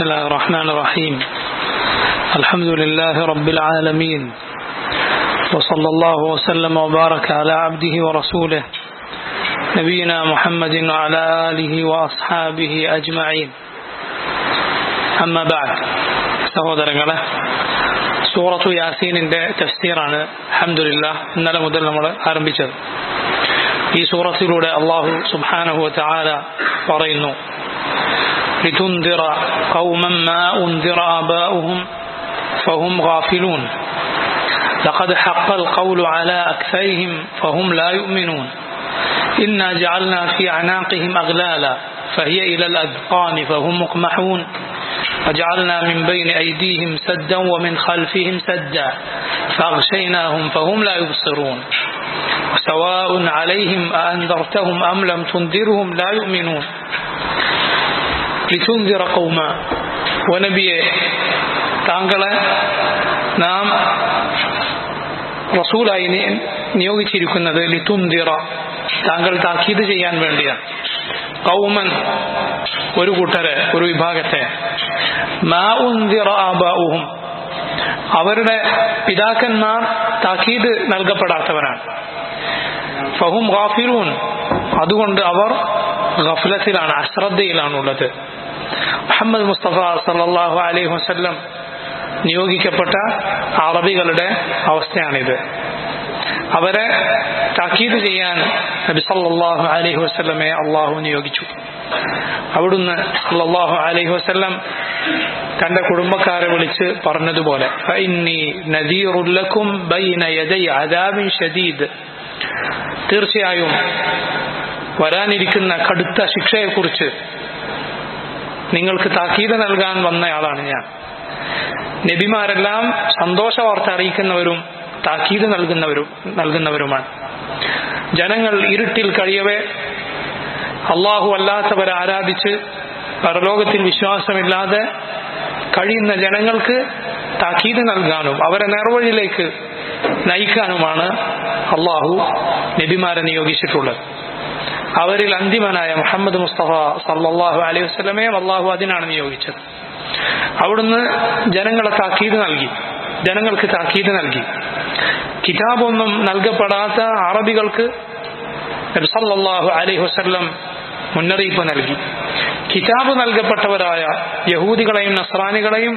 الله الرحمن الرحيم الحمد لله رب العالمين وصلى الله وسلم وبارك على عبده ورسوله نبينا محمد وعلى آله وأصحابه أجمعين أما بعد സഹോദരങ്ങളെ സൂറത്തു യാസീനിന്റെ തഫ്സീറാണ് അഹമ്മദില്ല ഇന്നലെ മുതൽ നമ്മൾ ആരംഭിച്ചത് ഈ സൂറത്തിലൂടെ അള്ളാഹു സുബ്ഹാനഹു വതആല പറയുന്നു لتنذر قوما ما أنذر آباؤهم فهم غافلون لقد حق القول على أكثرهم فهم لا يؤمنون إنا جعلنا في أعناقهم أغلالا فهي إلى الأذقان فهم مقمحون وجعلنا من بين أيديهم سدا ومن خلفهم سدا فأغشيناهم فهم لا يبصرون سواء عليهم أأنذرتهم أم لم تنذرهم لا يؤمنون ലിസുന്തിറ കൗമ വനബിയെ താങ്കളെ നാം റസൂലായി നിയോഗിച്ചിരിക്കുന്നത് ലിതുന്തിറ താങ്കൾ താക്കീത് ചെയ്യാൻ വേണ്ടിയാണ് കൗമൻ ഒരു കൂട്ടരെ ഒരു വിഭാഗത്തെ മാ ഉന്തിറ ആബാഉഹും അവരുടെ പിതാക്കന്മാർ താക്കീത് നൽകപ്പെടാത്തവരാണ് ഫഹും ഗാഫിലൂൻ അതുകൊണ്ട് അവർ ഗഫലത്തിലാണ് അശ്രദ്ധയിലാണുള്ളത് മുഹമ്മദ് മുസ്തഫ സല്ലാഹു അലൈഹി വസ്ല്ലം നിയോഗിക്കപ്പെട്ട അറബികളുടെ അവസ്ഥയാണിത് അവരെ താക്കീത് ചെയ്യാൻ നബി സല്ലാഹു അലൈഹി വസ്ലമെ അള്ളാഹു നിയോഗിച്ചു അവിടുന്ന് സല്ലാഹു അലൈഹി വസ്ല്ലം തന്റെ കുടുംബക്കാരെ വിളിച്ച് പറഞ്ഞതുപോലെ തീർച്ചയായും വരാനിരിക്കുന്ന കടുത്ത ശിക്ഷയെക്കുറിച്ച് നിങ്ങൾക്ക് താക്കീത് നൽകാൻ വന്നയാളാണ് ഞാൻ നബിമാരെല്ലാം സന്തോഷ വാർത്ത അറിയിക്കുന്നവരും താക്കീത് നൽകുന്നവരും നൽകുന്നവരുമാണ് ജനങ്ങൾ ഇരുട്ടിൽ കഴിയവേ അള്ളാഹു അല്ലാത്തവരെ ആരാധിച്ച് പരലോകത്തിൽ വിശ്വാസമില്ലാതെ കഴിയുന്ന ജനങ്ങൾക്ക് താക്കീത് നൽകാനും അവരെ നേർവഴിയിലേക്ക് നയിക്കാനുമാണ് അള്ളാഹു നബിമാരെ നിയോഗിച്ചിട്ടുള്ളത് അവരിൽ അന്തിമനായ മുഹമ്മദ് മുസ്തഫ സല്ലാഹു അലൈഹി വസ്ലമെ അള്ളാഹു അതിനാണ് നിയോഗിച്ചത് അവിടുന്ന് ജനങ്ങളെ താക്കീത് നൽകി ജനങ്ങൾക്ക് താക്കീത് നൽകി കിതാബൊന്നും നൽകപ്പെടാത്ത അറബികൾക്ക് സല്ലാഹു അലൈഹി വസ്ല്ലം മുന്നറിയിപ്പ് നൽകി കിതാബ് നൽകപ്പെട്ടവരായ യഹൂദികളെയും നസ്രാനികളെയും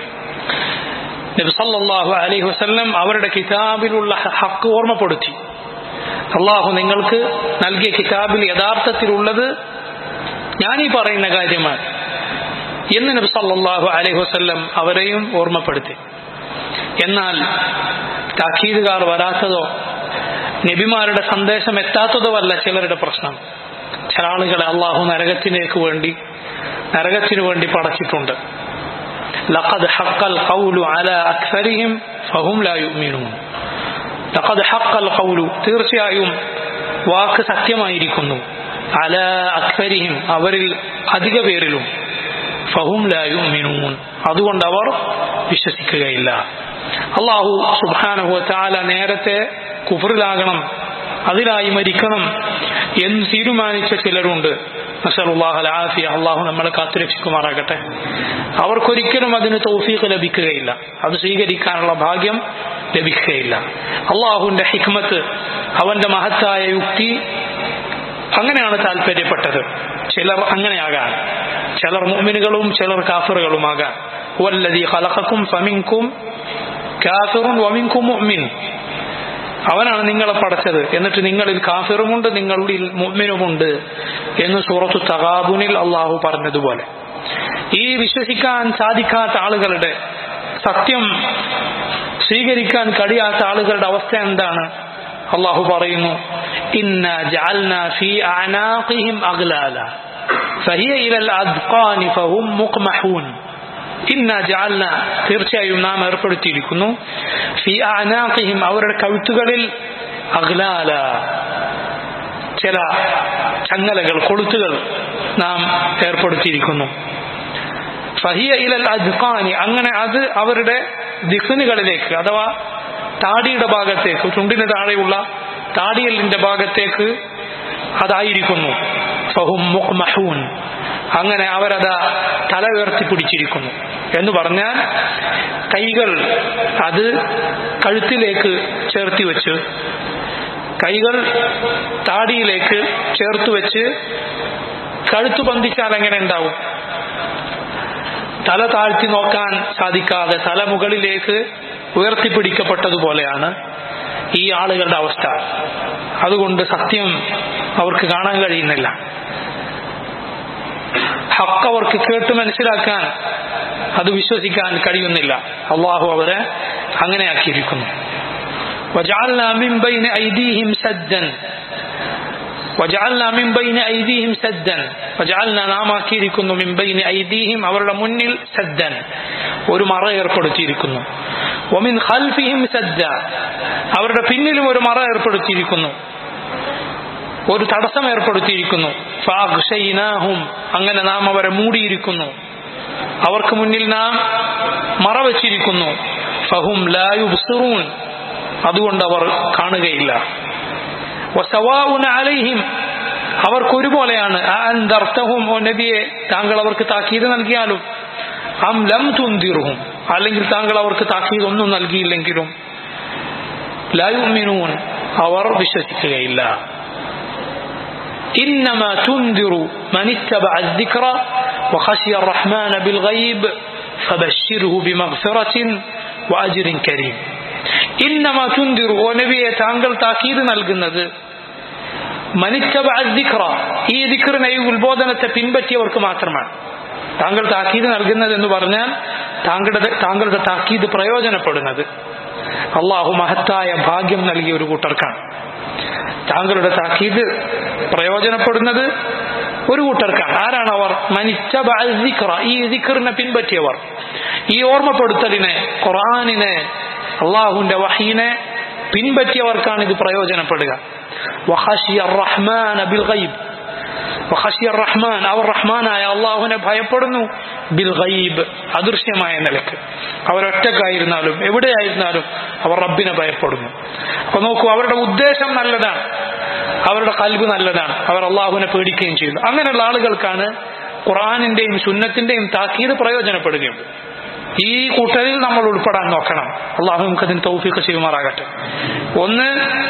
നബ്സല്ലാഹു അലൈഹി വസ്ല്ലം അവരുടെ കിതാബിലുള്ള ഹക്ക് ഓർമ്മപ്പെടുത്തി അള്ളാഹു നിങ്ങൾക്ക് നൽകിയ കിതാബിൽ യഥാർത്ഥത്തിലുള്ളത് ഞാനീ പറയുന്ന കാര്യമാണ് എന്ന് നബി സല്ലാഹു അലൈഹി വസ്ല്ലം അവരെയും ഓർമ്മപ്പെടുത്തി എന്നാൽ താക്കീതുകാർ വരാത്തതോ നബിമാരുടെ സന്ദേശം എത്താത്തതോ അല്ല ചിലരുടെ പ്രശ്നം ചില ആളുകളെ അള്ളാഹു നരകത്തിലേക്ക് വേണ്ടി നരകത്തിനു വേണ്ടി പടച്ചിട്ടുണ്ട് لقد حق القول على أكثرهم فهم لا يؤمنون لقد حق القول തീർച്ചയായും വാക്ക് സത്യമായിരിക്കുന്നു അല അക്സരിഹിം അവരിൽ അധിക പേരിലും ഫഹും ലാ യുമിനൂൻ അതുകൊണ്ട് അവർ വിശ്വസിക്കുകയില്ല അള്ളാഹു സുബാനഹു താല നേരത്തെ കുഫറിലാകണം അതിലായി മരിക്കണം എന്ന് തീരുമാനിച്ച ചിലരുണ്ട് നസറുല്ലാഹലാഫിയ അള്ളാഹു നമ്മളെ കാത്തുരക്ഷിക്കുമാറാകട്ടെ അവർക്കൊരിക്കലും അതിന് തൗഫീഖ് ലഭിക്കുകയില്ല അത് സ്വീകരിക്കാനുള്ള ഭാഗ്യം ലഭിക്കുകയില്ല അള്ളാഹുവിന്റെ ഹിക്മത്ത് അവന്റെ മഹത്തായ യുക്തി അങ്ങനെയാണ് താല്പര്യപ്പെട്ടത് ചിലർ അങ്ങനെയാകാൻ ചിലർ മുഅ്മിനുകളും ചിലർ കാഫറുകളുമാകാൻ വല്ലതി ഖലഖക്കും ഫമിൻകും കാഫിറുൻ വമിൻകും മുഅ്മിൻ അവനാണ് നിങ്ങളെ പടച്ചത് എന്നിട്ട് നിങ്ങളിൽ കാഫിറുമുണ്ട് നിങ്ങളിൽ മുഅ്മിനുമുണ്ട് എന്ന് സൂറത്തു തഗാബുനിൽ അള്ളാഹു പറഞ്ഞതുപോലെ ഈ വിശ്വസിക്കാൻ സാധിക്കാത്ത ആളുകളുടെ സത്യം സ്വീകരിക്കാൻ കഴിയാത്ത ആളുകളുടെ അവസ്ഥ എന്താണ് അള്ളാഹു പറയുന്നു ഇന്ന ജഅൽന ഫീ അനാഖിഹിം അഗ്ലാല ഫഹിയ ഇലൽ അദ്ഖാനി ഫഹും മുഖ്മഹൂൻ ഇന്ന ജഅൽന തീർച്ചയായും നാം ഏർപ്പെടുത്തിയിരിക്കുന്നു ഫി അനാഖിഹിം അവരുടെ കഴുത്തുകളിൽ അഗ്ലാല ചില ചങ്ങലകൾ കൊളുത്തുകൾ നാം ഏർപ്പെടുത്തിയിരിക്കുന്നു ഫഹിയ ഇലൽ അദ്ഖാനി അങ്ങനെ അത് അവരുടെ ദിഖനുകളിലേക്ക് അഥവാ താടിയുടെ ഭാഗത്തേക്ക് ചുണ്ടിന് താഴെയുള്ള താടിയലിന്റെ ഭാഗത്തേക്ക് അതായിരിക്കുന്നു ഫഹും മുഖ്മഹൂൻ അങ്ങനെ അവരതാ തല ഉയർത്തി പിടിച്ചിരിക്കുന്നു എന്ന് പറഞ്ഞാൽ കൈകൾ അത് കഴുത്തിലേക്ക് ചേർത്തി വെച്ച് കൈകൾ താടിയിലേക്ക് ചേർത്ത് വെച്ച് കഴുത്തു ബന്ധിച്ചാൽ എങ്ങനെ ഉണ്ടാവും തല താഴ്ത്തി നോക്കാൻ സാധിക്കാതെ തല മുകളിലേക്ക് ഉയർത്തിപ്പിടിക്കപ്പെട്ടതുപോലെയാണ് ഈ ആളുകളുടെ അവസ്ഥ അതുകൊണ്ട് സത്യം അവർക്ക് കാണാൻ കഴിയുന്നില്ല ഹക്ക് അവർക്ക് കേട്ട് മനസ്സിലാക്കാൻ അത് വിശ്വസിക്കാൻ കഴിയുന്നില്ല അള്ളാഹു അവരെ അങ്ങനെയാക്കിയിരിക്കുന്നു وجعلنا من بين أيديهم سدا وجعلنا من بين أيديهم سدا وجعلنا നാമാക്കിയിരിക്കുന്നു من بين أيديهم അവരുടെ മുന്നിൽ സദ്ദൻ ഒരു മറ ഏർപ്പെടുത്തിയിരിക്കുന്നു ومن خلفهم سدا അവരുടെ പിന്നിലും ഒരു മറ ഏർപ്പെടുത്തിയിരിക്കുന്നു ഒരു തടസ്സം ഏർപ്പെടുത്തിയിരിക്കുന്നു ഫാഗ്ഷൈനാഹും അങ്ങനെ നാം അവരെ മൂടിയിരിക്കുന്നു അവർക്ക് മുന്നിൽ നാം മറ വച്ചിരിക്കുന്നു ഫഹും ലായുബ്സിറൂൻ അതുകൊണ്ട് അവർ കാണുകയില്ല വസവാഉന അലൈഹിം അവർക്ക് ഒരുപോലെയാണ് അന്തർത്തഹും ഓ നബിയെ താങ്കൾ അവർക്ക് താക്കീത് നൽകിയാലും അം ലം തുന്തിറുഹും അല്ലെങ്കിൽ താങ്കൾ അവർക്ക് താക്കീത് ഒന്നും നൽകിയില്ലെങ്കിലും ലായുമിനൂൻ അവർ വിശ്വസിക്കുകയില്ല إنما تنذر من اتبع الذكر وخشي الرحمن بالغيب فبشره بمغفرة وأجر كريم إنما تنذر ونبي താങ്കൾ താക്കീത് നൽകുന്നത് മനിത്തബ ദിക്ര ഈ ദിക്റിനെ ഈ ഉത്ബോധനത്തെ പിൻപറ്റിയവർക്ക് മാത്രമാണ് താങ്കൾ താക്കീത് നൽകുന്നത് എന്ന് പറഞ്ഞാൽ താങ്കളുടെ താങ്കളുടെ താക്കീത് പ്രയോജനപ്പെടുന്നത് അള്ളാഹു മഹത്തായ ഭാഗ്യം നൽകിയ ഒരു കൂട്ടർക്കാണ് താങ്കളുടെ താക്കീത് പ്രയോജനപ്പെടുന്നത് ഒരു കൂട്ടർക്കാണ് ആരാണ് അവർ മനിച്ച ഈ ദിഖറിനെ പിൻപറ്റിയവർ ഈ ഓർമ്മപ്പെടുത്തലിനെ ഖുറാനിനെ അള്ളാഹുന്റെ വഹീനെ പിൻപറ്റിയവർക്കാണ് ഇത് പ്രയോജനപ്പെടുക റഹ്മാൻ അവർ റഹ്മാനായ അള്ളാഹുവിനെ ഭയപ്പെടുന്നു ബിൽ ഗൈബ് അദൃശ്യമായ നിലക്ക് അവരൊറ്റക്കായിരുന്നാലും എവിടെയായിരുന്നാലും അവർ റബ്ബിനെ ഭയപ്പെടുന്നു അപ്പൊ നോക്കൂ അവരുടെ ഉദ്ദേശം നല്ലതാണ് അവരുടെ കൽബ് നല്ലതാണ് അവർ അള്ളാഹുവിനെ പേടിക്കുകയും ചെയ്യുന്നു അങ്ങനെയുള്ള ആളുകൾക്കാണ് ഖുറാനിന്റെയും സുന്നത്തിന്റെയും താക്കീത് പ്രയോജനപ്പെടുകയുണ്ട് ഈ കൂട്ടരിൽ നമ്മൾ ഉൾപ്പെടാൻ നോക്കണം അള്ളാഹു നമുക്ക് അതിന് തൗഫീഖ് ചെയ്യുമാറാകട്ടെ ഒന്ന്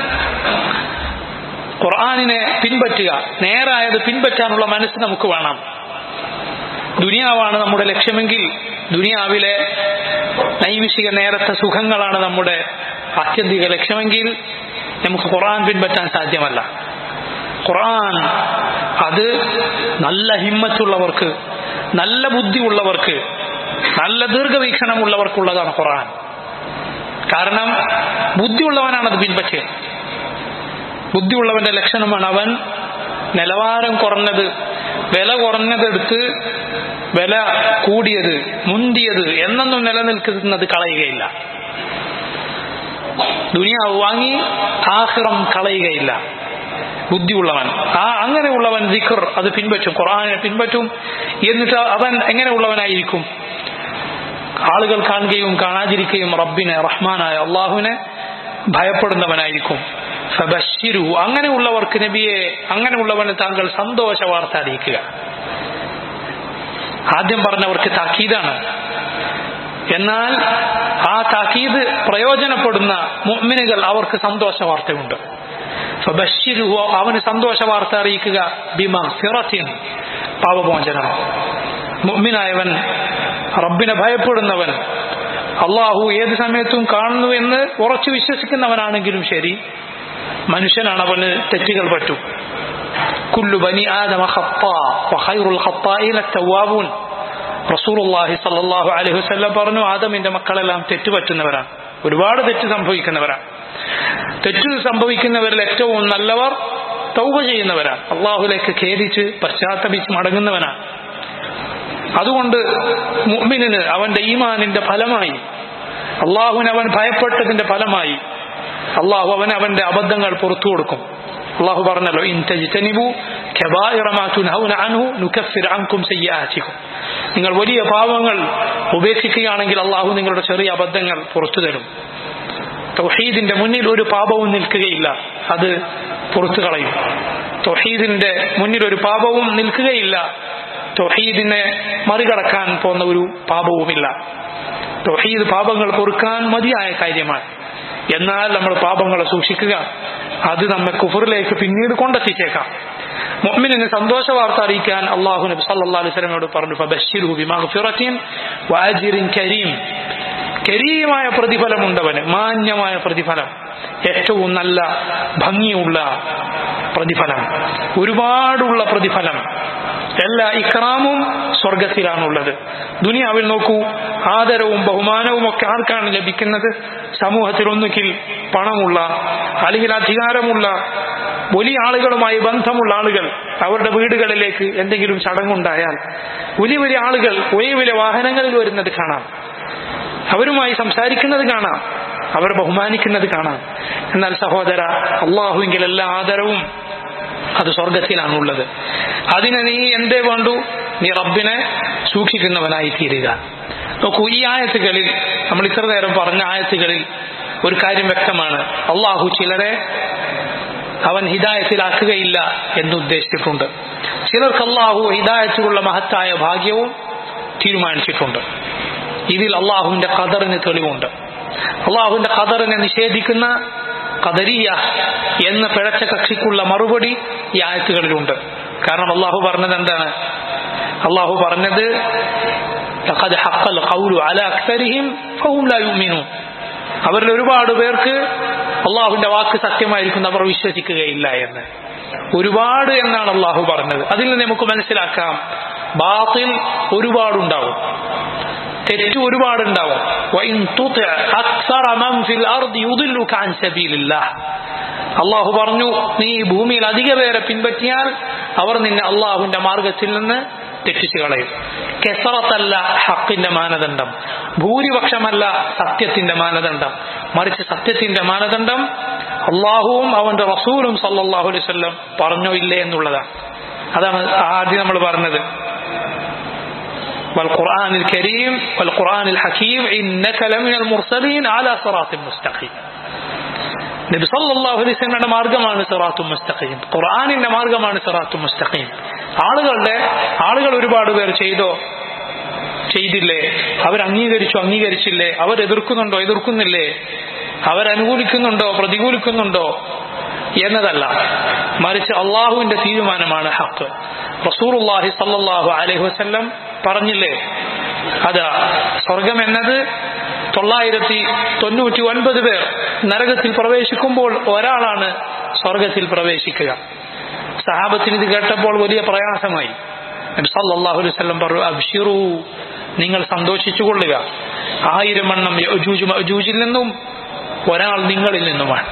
ഖുർആാനിനെ പിൻപറ്റുക നേരായത് പിൻപറ്റാനുള്ള മനസ്സ് നമുക്ക് വേണം ദുനിയാവാണ് നമ്മുടെ ലക്ഷ്യമെങ്കിൽ ദുനിയാവിലെ നൈമിഷിക നേരത്തെ സുഖങ്ങളാണ് നമ്മുടെ ആത്യന്തിക ലക്ഷ്യമെങ്കിൽ നമുക്ക് ഖുർആൻ പിൻപറ്റാൻ സാധ്യമല്ല ഖുർആൻ അത് നല്ല ഹിമ്മത്തുള്ളവർക്ക് നല്ല ബുദ്ധിയുള്ളവർക്ക് നല്ല ദീർഘവീക്ഷണമുള്ളവർക്കുള്ളതാണ് ഖുർആൻ കാരണം ബുദ്ധിയുള്ളവനാണ് അത് പിൻപറ്റിയത് ബുദ്ധിയുള്ളവന്റെ ലക്ഷണമാണ് അവൻ നിലവാരം കുറഞ്ഞത് വില കുറഞ്ഞതെടുത്ത് വില കൂടിയത് മുന്തിയത് എന്നൊന്നും നിലനിൽക്കുന്നത് കളയുകയില്ല ദുനിയാവ് വാങ്ങി ആഹ്റം കളയുകയില്ല ബുദ്ധിയുള്ളവൻ ആ അങ്ങനെയുള്ളവൻ ദിഖർ അത് പിൻപറ്റും ഖുറാനെ പിൻപറ്റും എന്നിട്ട് അവൻ എങ്ങനെയുള്ളവനായിരിക്കും ആളുകൾ കാണുകയും കാണാതിരിക്കുകയും റബ്ബിനെ റഹ്മാനായ അള്ളാഹുവിനെ ഭയപ്പെടുന്നവനായിരിക്കും ഫബഷിരു അങ്ങനെയുള്ളവർക്ക് നബിയെ അങ്ങനെയുള്ളവന് താങ്കൾ സന്തോഷ വാർത്ത അറിയിക്കുക ആദ്യം പറഞ്ഞവർക്ക് താക്കീതാണ് എന്നാൽ ആ താക്കീത് പ്രയോജനപ്പെടുന്ന മുഅ്മിനുകൾ അവർക്ക് സന്തോഷ വാർത്തയുണ്ട് ഫബഷിരു അവന് സന്തോഷ വാർത്ത അറിയിക്കുക ബിമഗ്ഫിറത്തിൻ പാപമോചനം മുഅ്മിനായവൻ റബ്ബിനെ ഭയപ്പെടുന്നവൻ അള്ളാഹു ഏത് സമയത്തും കാണുന്നു എന്ന് ഉറച്ചു വിശ്വസിക്കുന്നവനാണെങ്കിലും ശരി മനുഷ്യനാണ് അവന് തെറ്റുകൾ പറ്റും കുല്ലു ബനി ആദമ ഖൈറുൽ ഖത്താഇന തവാബൂൻ റസൂലുള്ളാഹി സ്വല്ലല്ലാഹു അലൈഹി വസല്ലം പറഞ്ഞു ആദമിന്റെ മക്കളെല്ലാം തെറ്റ് പറ്റുന്നവരാണ് ഒരുപാട് തെറ്റ് സംഭവിക്കുന്നവരാണ് തെറ്റ് സംഭവിക്കുന്നവരിൽ ഏറ്റവും നല്ലവർ തൗബ ചെയ്യുന്നവരാണ് അള്ളാഹുലേക്ക് ഖേദിച്ച് പശ്ചാത്തപിച്ച് മടങ്ങുന്നവനാണ് അതുകൊണ്ട് മുഅ്മിനിന് അവന്റെ ഈമാനിന്റെ ഫലമായി അള്ളാഹുവിന് അവൻ ഭയപ്പെട്ടതിന്റെ ഫലമായി അള്ളാഹു അവൻ അവന്റെ അബദ്ധങ്ങൾ പുറത്തു കൊടുക്കും അള്ളാഹു പറഞ്ഞല്ലോ ഇൻ തജ്തനിബു കബായിറ മാ തുൻഹൗന അൻഹു നുകഫിർ അൻകും സയ്യിആതികും നിങ്ങൾ വലിയ പാപങ്ങൾ ഉപേക്ഷിക്കുകയാണെങ്കിൽ അള്ളാഹു നിങ്ങളുടെ ചെറിയ അബദ്ധങ്ങൾ പുറത്തു തരും തൗഹീദിന്റെ മുന്നിൽ ഒരു പാപവും നിൽക്കുകയില്ല അത് പുറത്തു കളയും തൗഹീദിന്റെ മുന്നിൽ ഒരു പാപവും നിൽക്കുകയില്ല തൊഹീദിനെ മറികടക്കാൻ പോകുന്ന ഒരു പാപവുമില്ല തൊഹീദ് പാപങ്ങൾ പൊറുക്കാൻ മതിയായ കാര്യമാണ് എന്നാൽ നമ്മൾ പാപങ്ങളെ സൂക്ഷിക്കുക അത് നമ്മെ കുഫറിലേക്ക് പിന്നീട് കൊണ്ടെത്തിച്ചേക്കാം മുഅ്മിനിന് സന്തോഷ വാർത്ത അറിയിക്കാൻ അള്ളാഹു നബി സല്ലല്ലാഹു അലൈഹി വസല്ലമയോട് പറഞ്ഞു ഫബശ്ശിറുഹു ബിമഗ്ഫിറത്തിൻ വഅജ്രിൻ കരീം കരീമായ പ്രതിഫലമുണ്ടവന് മാന്യമായ പ്രതിഫലം ഏറ്റവും നല്ല ഭംഗിയുള്ള പ്രതിഫലം ഒരുപാടുള്ള പ്രതിഫലം എല്ലാ ഇക്രാമും സ്വർഗത്തിലാണുള്ളത് ദുനിയാവിൽ നോക്കൂ ആദരവും ബഹുമാനവും ഒക്കെ ആർക്കാണ് ലഭിക്കുന്നത് സമൂഹത്തിൽ ഒന്നുകിൽ പണമുള്ള അല്ലെങ്കിൽ അധികാരമുള്ള വലിയ ആളുകളുമായി ബന്ധമുള്ള ആളുകൾ അവരുടെ വീടുകളിലേക്ക് എന്തെങ്കിലും ചടങ്ങുണ്ടായാൽ വലിയ വലിയ ആളുകൾ വലിയ വലിയ വാഹനങ്ങളിൽ വരുന്നത് കാണാം അവരുമായി സംസാരിക്കുന്നത് കാണാം അവരെ ബഹുമാനിക്കുന്നത് കാണാം എന്നാൽ സഹോദര അള്ളാഹുവിങ്കിൽ എല്ലാ ആദരവും അത് സ്വർഗത്തിലാണുള്ളത് അതിന് നീ എന്തേ വേണ്ടു നീ റബ്ബിനെ സൂക്ഷിക്കുന്നവനായി തീരുക നോക്കൂ ഈ ആയത്തുകളിൽ നമ്മൾ ഇത്ര നേരം പറഞ്ഞ ആയത്തുകളിൽ ഒരു കാര്യം വ്യക്തമാണ് അള്ളാഹു ചിലരെ അവൻ ഹിദായത്തിലാക്കുകയില്ല എന്ന് ഉദ്ദേശിച്ചിട്ടുണ്ട് ചിലർക്ക് അള്ളാഹു ഹിദായത്തിലുള്ള മഹത്തായ ഭാഗ്യവും തീരുമാനിച്ചിട്ടുണ്ട് ഇതിൽ അള്ളാഹുവിന്റെ ഖദറിന് തെളിവുണ്ട് അള്ളാഹുവിന്റെ ഖദറിനെ നിഷേധിക്കുന്ന ഖദരിയ എന്ന പിഴച്ച കക്ഷിക്കുള്ള മറുപടി ഈ ആയത്തുകളിലുണ്ട് കാരണം അള്ളാഹു പറഞ്ഞത് എന്താണ് അള്ളാഹു പറഞ്ഞത് لقد حق القول على أكثرهم فهم لا يؤمنون അവരിൽ ഒരുപാട് പേർക്ക് അള്ളാഹുവിന്റെ വാക്ക് സത്യമായിരിക്കും അവർ വിശ്വസിക്കുകയില്ല എന്ന് ഒരുപാട് എന്നാണ് അള്ളാഹു പറഞ്ഞത് അതിൽ നിന്ന് നമുക്ക് മനസ്സിലാക്കാം ബാത്തിൽ ഒരുപാടുണ്ടാവും തെറ്റ് ഒരുപാടുണ്ടാവും അള്ളാഹു പറഞ്ഞു നീ ഭൂമിയിൽ അധിക പേരെ പിൻപറ്റിയാൽ അവർ നിന്നെ അള്ളാഹുവിന്റെ മാർഗത്തിൽ നിന്ന് തെറ്റിച്ചു കളയും കെസറത്തല്ല ഹക്കിന്റെ മാനദണ്ഡം ഭൂരിപക്ഷമല്ല സത്യത്തിന്റെ മാനദണ്ഡം മറിച്ച് സത്യത്തിന്റെ മാനദണ്ഡം അള്ളാഹുവും അവന്റെ റസൂലും സല്ലാഹു അലൈഹി വല്ലം പറഞ്ഞോ ഇല്ലേ എന്നുള്ളതാണ് അതാണ് ആദ്യം നമ്മൾ പറഞ്ഞത് والقرآن الكريم والقرآن الحكيم إنك لمن المرسلين على صراط مستقيم നബി സല്ലല്ലാഹു അലൈഹി വസല്ലമയുടെ മാർഗമാണ് സിറാത്തും മുസ്തഖീം ഖുർആനിന്റെ മാർഗമാണ് സിറാത്തും മുസ്തഖീം ആളുകളുടെ ആളുകൾ ഒരുപാട് പേർ ചെയ്തോ ചെയ്തില്ലേ അവർ അംഗീകരിച്ചു അംഗീകരിച്ചില്ലേ അവർ എതിർക്കുന്നുണ്ടോ എതിർക്കുന്നില്ലേ അവരനുകൂലിക്കുന്നുണ്ടോ പ്രതികൂലിക്കുന്നുണ്ടോ എന്നതല്ല മറിച്ച് അള്ളാഹുവിന്റെ തീരുമാനമാണ് ഹക്ക് റസൂറുല്ലാഹി സല്ലാഹു അലൈഹി വസ്ല്ലം പറഞ്ഞില്ലേ അതാ സ്വർഗം എന്നത് തൊള്ളായിരത്തി തൊണ്ണൂറ്റി ഒൻപത് പേർ നരകത്തിൽ പ്രവേശിക്കുമ്പോൾ ഒരാളാണ് സ്വർഗത്തിൽ പ്രവേശിക്കുക സഹാബത്തിന് ഇത് കേട്ടപ്പോൾ വലിയ പ്രയാസമായി സല്ലാഹു അലൈഹി വല്ലം പറഞ്ഞു അബ്ഷിറു നിങ്ങൾ സന്തോഷിച്ചു കൊള്ളുക ആയിരം എണ്ണം യജൂജ് മജൂജിൽ നിന്നും ഒരാൾ നിങ്ങളിൽ നിന്നുമാണ്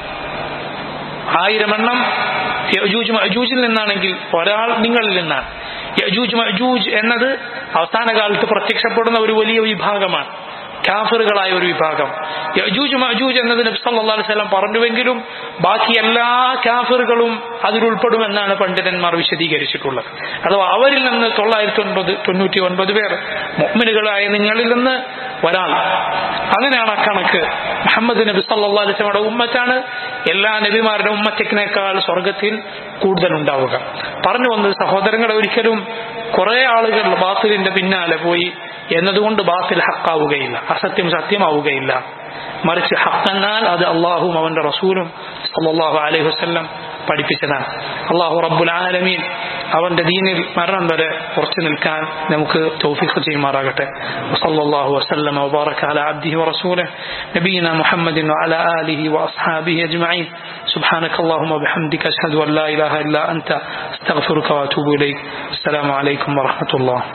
ആയിരം എണ്ണം യജൂജ് മജൂജിൽ നിന്നാണെങ്കിൽ ഒരാൾ നിങ്ങളിൽ നിന്നാണ് യജൂജ് മജൂജ് എന്നത് അവസാന കാലത്ത് പ്രത്യക്ഷപ്പെടുന്ന ഒരു വലിയ വിഭാഗമാണ് കാഫറുകളായ ഒരു വിഭാഗം യജൂജ് മജൂജ് എന്നത് നബി സല്ലല്ലാഹു അലൈഹി വസല്ലം പറഞ്ഞുവെങ്കിലും ബാക്കി എല്ലാ കാഫറുകളും അതിലുൾപ്പെടുമെന്നാണ് പണ്ഡിതന്മാർ വിശദീകരിച്ചിട്ടുള്ളത് അഥവാ അവരിൽ നിന്ന് തൊള്ളായിരത്തി ഒൻപത് തൊണ്ണൂറ്റി ഒൻപത് പേർ മുഅ്മിനുകളായ നിങ്ങളിൽ നിന്ന് ഒരാൾ അങ്ങനെയാണ് ആ കണക്ക് മുഹമ്മദ് നബി സല്ലല്ലാഹു അലൈഹി വസല്ലമയുടെ ഉമ്മറ്റാണ് എല്ലാ നബിമാരുടെ ഉമ്മറ്റക്കിനേക്കാൾ സ്വർഗത്തിൽ കൂടുതൽ ഉണ്ടാവുക പറഞ്ഞു വന്നത് സഹോദരങ്ങളെ ഒരിക്കലും കുറെ ആളുകൾ ബാത്തിലിന്റെ പിന്നാലെ പോയി എന്നതുകൊണ്ട് ബാത്തിൽ ഹക്കാവുകയില്ല അസത്യം സത്യമാവുകയില്ല മറിച്ച് ഹക്കെന്നാൽ അത് അള്ളാഹും അവന്റെ റസൂലും സല്ലല്ലാഹു അലൈഹി വസല്ലം പഠിപ്പിച്ചതാണ് അള്ളാഹു റബ്ബുൽ ആലമീൻ അവന്റെ ദീനിൽ മരണം വരെ ഉറച്ചു നിൽക്കാൻ നമുക്ക് തൗഫീഖ് ചെയ്യുമാറാകട്ടെ സല്ലല്ലാഹു വസല്ലം വബാറക അല അബ്ദിഹി വറസൂലിഹി നബിയിന മുഹമ്മദിൻ വഅല ആലിഹി വഅസ്ഹാബിഹി അജ്മഈൻ سبحانك اللهم وبحمدك أشهد أن لا إله إلا أنت أستغفرك وأتوب إليك السلام عليكم ورحمة الله